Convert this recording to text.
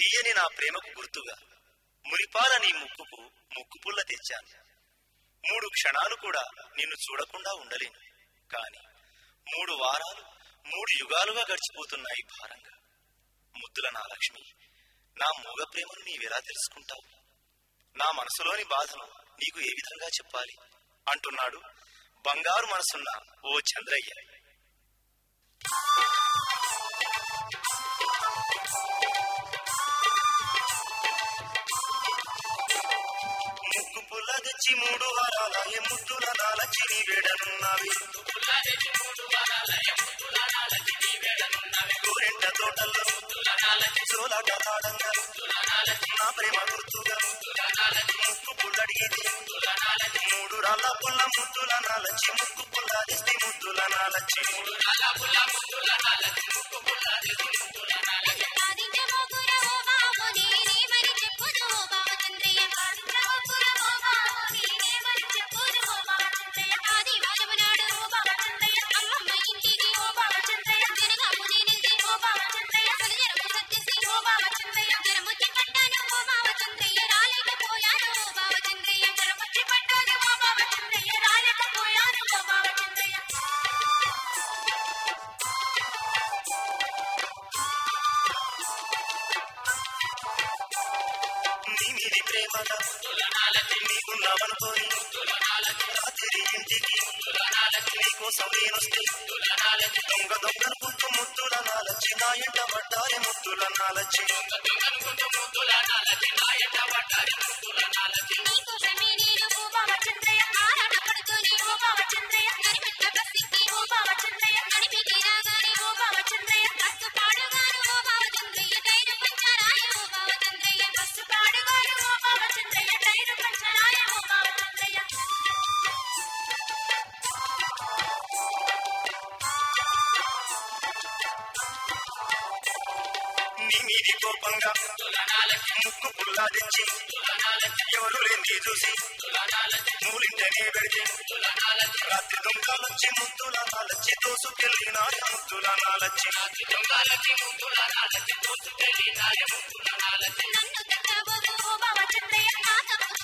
తీయని నా ప్రేమకు గుర్తుగా మురిపాల నీ ముక్కుకు ముక్కుపుల్ల తెచ్చాను మూడు క్షణాలు కూడా నిన్ను చూడకుండా ఉండలేను కాని మూడు వారాలు మూడు యుగాలుగా గడిచిపోతున్నాయి భారంగా ముద్దుల నా లక్ష్మి నా మూగ ప్రేమను నీవెలా తెలుసుకుంటావు నా మనసులోని బాధను నీకు ఏ విధంగా చెప్పాలి అంటున్నాడు బంగారు మనసున్న ఓ చంద్రయ్య ముక్కు పుల్ల తెచ్చి మూడు వారాల ఏ ముద్దుల నాలచి నీ వేడనున్నావి గోరెంట తోటల్లో చోలాటలాడంగా నా ప్రేమ గుర్తుగా ముక్కు పుల్లడిగితే మూడు రాళ్ళ పుల్ల ముద్దుల నాలచి ముక్కు పుల్లదిస్తే ముద్దుల నాలచి నీ మీది ప్రేమగా నీకున్నామనుకోని రాత్రి ఇంటికి నీకోసం నేనొస్తే దొంగ దొంగనుకుంటూ ముద్దుల నాలచ్చి నా ఇంట పడ్డారే ముద్దుల నాలచ్చి నీ మీది కోపంగా ముక్కు పుల్లా తెచ్చి ఎవరు లేని చూసి మూలింటనే పెడితే రాత్రి దొంగలొచ్చి ముద్దుల నాలచ్చి దోసుకెళ్ళినారు ముద్దుల నాలచ్చి నన్ను తగ్గబోదు ఓ బావ చంద్రయ్య నా తప్పు